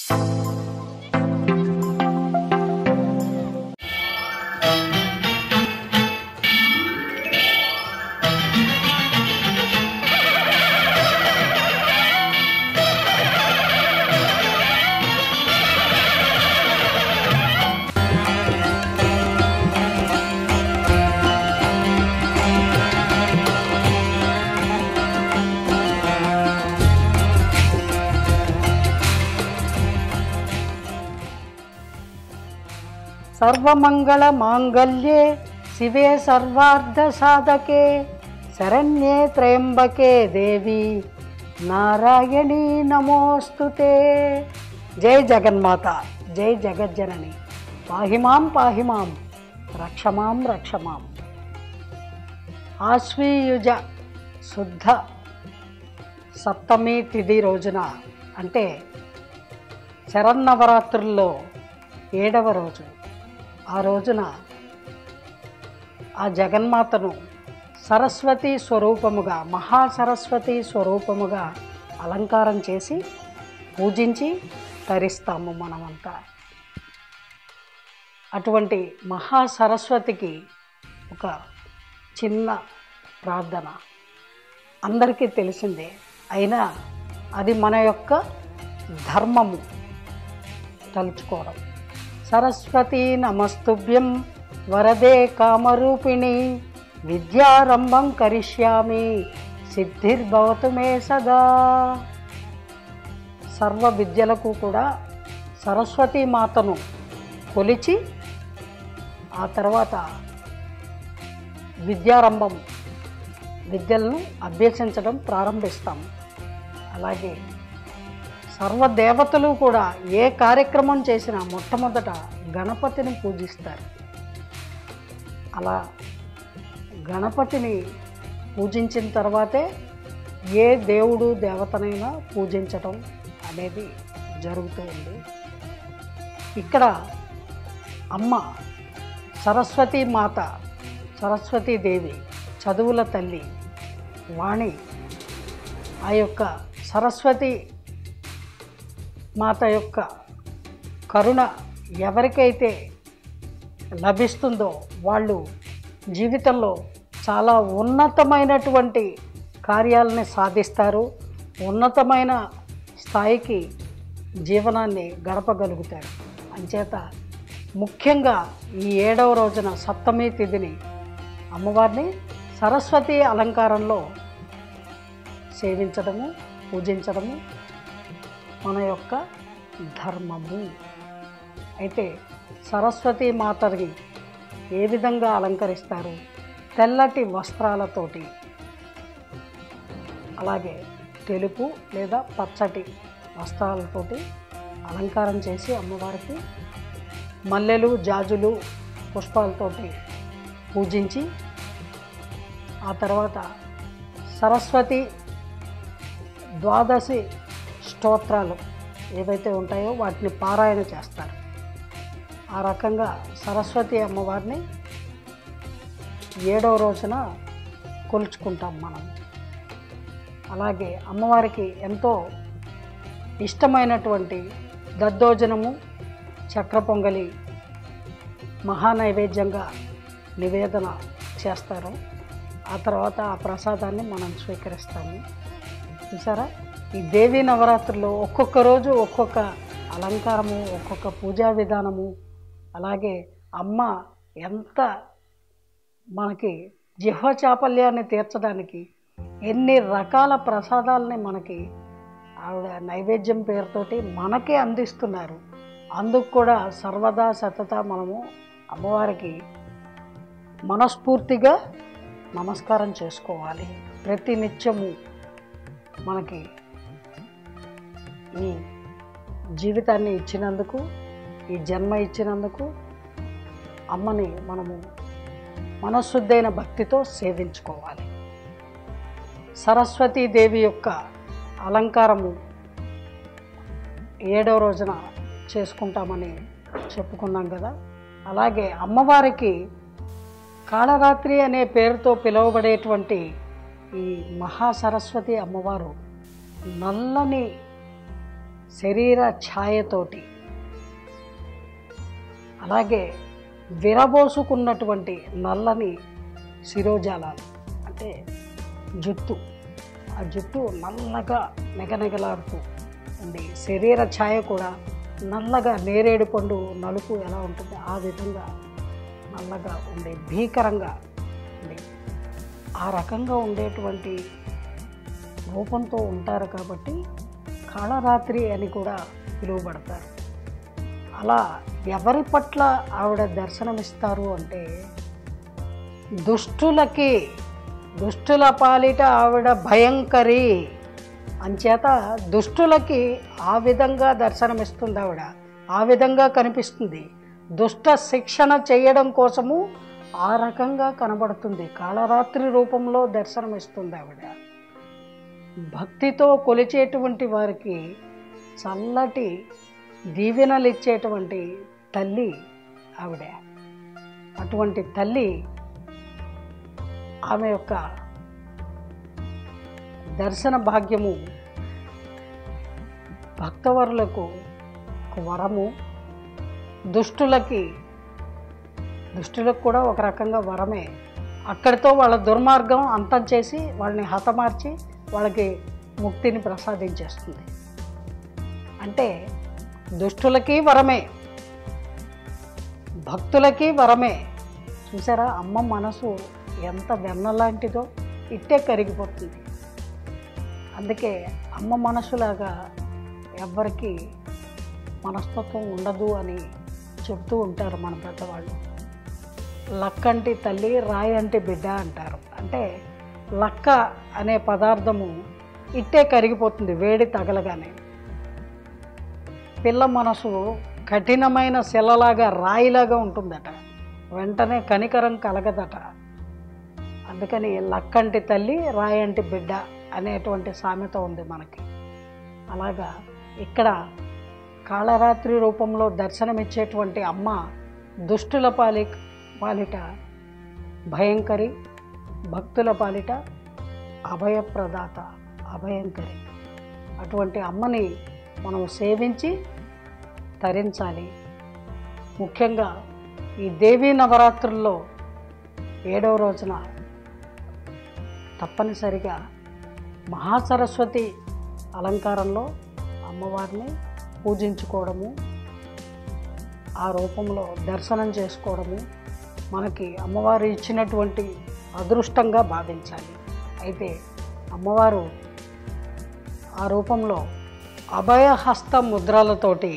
సర్వమంగళ మాంగళ్యే శివే సర్వార్ధ సాధకే శరణ్యే త్రయంబకే దేవి నారాయణీ నమోస్తుతే జై జగన్మాత జై జగజ్జనని పాహిమాం పాహిమాం రక్షమాం రక్షమాం ఆశ్వీయుజ శుద్ధ సప్తమి తిథి రోజున అంటే శరన్నవరాత్రుల్లో ఏడవ రోజు ఆ రోజున ఆ జగన్మాతను సరస్వతి స్వరూపముగా మహాసరస్వతి స్వరూపముగా అలంకారం చేసి పూజించి తరిస్తాము మనమంతా అటువంటి మహాసరస్వతికి ఒక చిన్న ప్రార్థన అందరికీ తెలిసిందే అయినా అది మన యొక్క ధర్మము తలుచుకోవడం సరస్వతి నమస్తుభ్యం వరదే కామరూపిణి విద్యారంభం కరిష్యామి సిద్ధిర్భవతు మే సదా సర్వ విద్యలకు కూడా సరస్వతీ మాతను కొలిచి ఆ తర్వాత విద్యారంభం విద్యలను అభ్యసించడం ప్రారంభిస్తాం అలాగే సర్వదేవతలు కూడా ఏ కార్యక్రమం చేసినా మొట్టమొదట గణపతిని పూజిస్తారు అలా గణపతిని పూజించిన తర్వాతే ఏ దేవుడు దేవతనైనా పూజించటం అనేది జరుగుతూ ఉంది ఇక్కడ అమ్మ సరస్వతీ మాత సరస్వతీ దేవి చదువుల తల్లి వాణి ఆ యొక్క సరస్వతి మాత యొక్క కరుణ ఎవరికైతే లభిస్తుందో వాళ్ళు జీవితంలో చాలా ఉన్నతమైనటువంటి కార్యాలని సాధిస్తారు ఉన్నతమైన స్థాయికి జీవనాన్ని గడపగలుగుతారు అంచేత ముఖ్యంగా ఈ ఏడవ రోజున సప్తమి తిథిని అమ్మవారిని సరస్వతి అలంకారంలో సేవించడము పూజించడము మన యొక్క ధర్మము అయితే సరస్వతి మాతని ఏ విధంగా అలంకరిస్తారు తెల్లటి వస్త్రాలతోటి అలాగే తెలుపు లేదా పచ్చటి వస్త్రాలతోటి అలంకారం చేసి అమ్మవారికి మల్లెలు జాజులు పుష్పాలతోటి పూజించి ఆ తర్వాత సరస్వతి ద్వాదశి స్తోత్రాలు ఏవైతే ఉంటాయో వాటిని పారాయణ చేస్తారు ఆ రకంగా సరస్వతి అమ్మవారిని ఏడవ రోజున కొలుచుకుంటాం మనం అలాగే అమ్మవారికి ఎంతో ఇష్టమైనటువంటి దద్దోజనము చక్ర పొంగలి మహానైవేద్యంగా నివేదన చేస్తారు ఆ తర్వాత ఆ ప్రసాదాన్ని మనం స్వీకరిస్తాము చూసారా ఈ దేవీ నవరాత్రుల్లో ఒక్కొక్క రోజు ఒక్కొక్క అలంకారము ఒక్కొక్క పూజా విధానము అలాగే అమ్మ ఎంత మనకి జిహ్వ చాపల్యాన్ని తీర్చడానికి ఎన్ని రకాల ప్రసాదాలని మనకి ఆవిడ నైవేద్యం పేరుతోటి మనకే అందిస్తున్నారు అందుకు కూడా సర్వదా సతత మనము అమ్మవారికి మనస్ఫూర్తిగా నమస్కారం చేసుకోవాలి ప్రతి నిత్యము మనకి ఈ జీవితాన్ని ఇచ్చినందుకు ఈ జన్మ ఇచ్చినందుకు అమ్మని మనము మనశుద్ధైన భక్తితో సేవించుకోవాలి సరస్వతీదేవి యొక్క అలంకారము ఏడో రోజున చేసుకుంటామని చెప్పుకున్నాం కదా అలాగే అమ్మవారికి కాళరాత్రి అనే పేరుతో పిలువబడేటువంటి ఈ మహాసరస్వతి అమ్మవారు నల్లని శరీర ఛాయతోటి అలాగే విరబోసుకున్నటువంటి నల్లని శిరోజాలాలు అంటే జుట్టు ఆ జుట్టు నల్లగా నెగనెగలాడుతూ ఉంది శరీర ఛాయ కూడా నల్లగా నేరేడు పండు నలుపు ఎలా ఉంటుంది ఆ విధంగా నల్లగా ఉండే భీకరంగా ఉంది ఆ రకంగా ఉండేటువంటి రూపంతో ఉంటారు కాబట్టి కాళరాత్రి అని కూడా పిలువబడతారు అలా ఎవరి పట్ల ఆవిడ దర్శనమిస్తారు అంటే దుష్టులకి దుష్టుల పాలిట ఆవిడ భయంకరి అంచేత దుష్టులకి ఆ విధంగా దర్శనమిస్తుంది ఆవిడ ఆ విధంగా కనిపిస్తుంది దుష్ట శిక్షణ చేయడం కోసము ఆ రకంగా కనబడుతుంది కాళరాత్రి రూపంలో దర్శనమిస్తుంది ఆవిడ భక్తితో కొలిచేటువంటి వారికి చల్లటి దీవెనలు ఇచ్చేటువంటి తల్లి ఆవిడ అటువంటి తల్లి ఆమె యొక్క దర్శన భాగ్యము భక్తవరులకు ఒక వరము దుష్టులకి దుష్టులకు కూడా ఒక రకంగా వరమే అక్కడితో వాళ్ళ దుర్మార్గం అంతం చేసి వాళ్ళని హతమార్చి వాళ్ళకి ముక్తిని ప్రసాదించేస్తుంది అంటే దుష్టులకి వరమే భక్తులకి వరమే చూసారా అమ్మ మనసు ఎంత వెన్నలాంటిదో ఇట్టే కరిగిపోతుంది అందుకే అమ్మ మనసులాగా ఎవ్వరికి మనస్తత్వం ఉండదు అని చెప్తూ ఉంటారు మన పెద్దవాళ్ళు లక్కంటి తల్లి రాయి అంటే బిడ్డ అంటారు అంటే లక్క అనే పదార్థము ఇట్టే కరిగిపోతుంది వేడి తగలగానే పిల్ల మనసు కఠినమైన శిలలాగా రాయిలాగా ఉంటుందట వెంటనే కనికరం కలగదట అందుకని లక్కంటి తల్లి రాయంటి బిడ్డ అనేటువంటి సామెత ఉంది మనకి అలాగా ఇక్కడ కాళరాత్రి రూపంలో దర్శనమిచ్చేటువంటి అమ్మ దుష్టుల పాలి పాలిట భయంకరి భక్తుల పాలిట అభయప్రదాత అభయంకరి అటువంటి అమ్మని మనం సేవించి తరించాలి ముఖ్యంగా ఈ దేవీ నవరాత్రుల్లో ఏడవ రోజున తప్పనిసరిగా మహాసరస్వతి అలంకారంలో అమ్మవారిని పూజించుకోవడము ఆ రూపంలో దర్శనం చేసుకోవడము మనకి అమ్మవారు ఇచ్చినటువంటి అదృష్టంగా భావించాలి అయితే అమ్మవారు ఆ రూపంలో అభయహస్త ముద్రలతోటి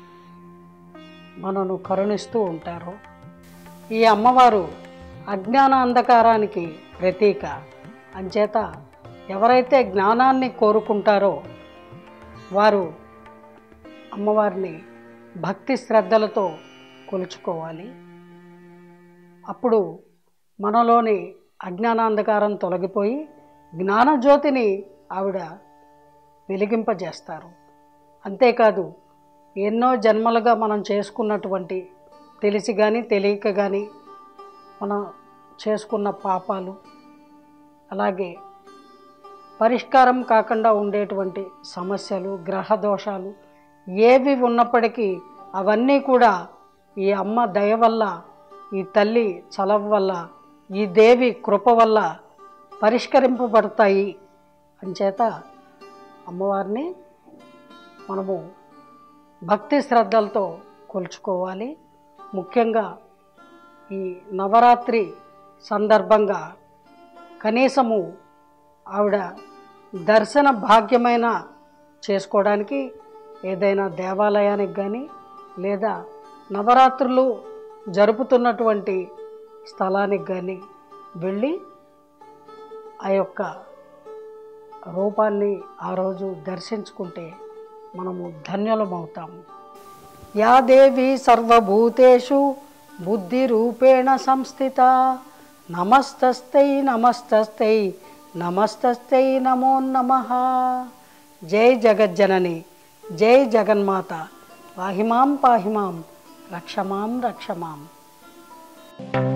మనను కరుణిస్తూ ఉంటారు ఈ అమ్మవారు అజ్ఞాన అంధకారానికి ప్రతీక అంచేత ఎవరైతే జ్ఞానాన్ని కోరుకుంటారో వారు అమ్మవారిని భక్తి శ్రద్ధలతో కొలుచుకోవాలి అప్పుడు మనలోని అజ్ఞానాంధకారం తొలగిపోయి జ్ఞానజ్యోతిని ఆవిడ వెలిగింపజేస్తారు అంతేకాదు ఎన్నో జన్మలుగా మనం చేసుకున్నటువంటి తెలిసి కానీ తెలియక కానీ మనం చేసుకున్న పాపాలు అలాగే పరిష్కారం కాకుండా ఉండేటువంటి సమస్యలు గ్రహ దోషాలు ఏవి ఉన్నప్పటికీ అవన్నీ కూడా ఈ అమ్మ దయ వల్ల ఈ తల్లి చలవ వల్ల ఈ దేవి కృప వల్ల పరిష్కరింపబడతాయి అంచేత అమ్మవారిని మనము భక్తి శ్రద్ధలతో కొలుచుకోవాలి ముఖ్యంగా ఈ నవరాత్రి సందర్భంగా కనీసము ఆవిడ దర్శన భాగ్యమైన చేసుకోవడానికి ఏదైనా దేవాలయానికి కానీ లేదా నవరాత్రులు జరుపుతున్నటువంటి స్థలానికి కానీ వెళ్ళి ఆ యొక్క రూపాన్ని ఆ రోజు దర్శించుకుంటే మనము ధన్యులమవుతాము యా దేవి సర్వభూతేషు బుద్ధిరూపేణ సంస్థిత నమస్తస్తై నమస్తస్తై నమస్తస్తై నమో నమ జై జగజ్జనని జై జగన్మాత పాహిమాం పాహిమాం రక్షమాం రక్షమాం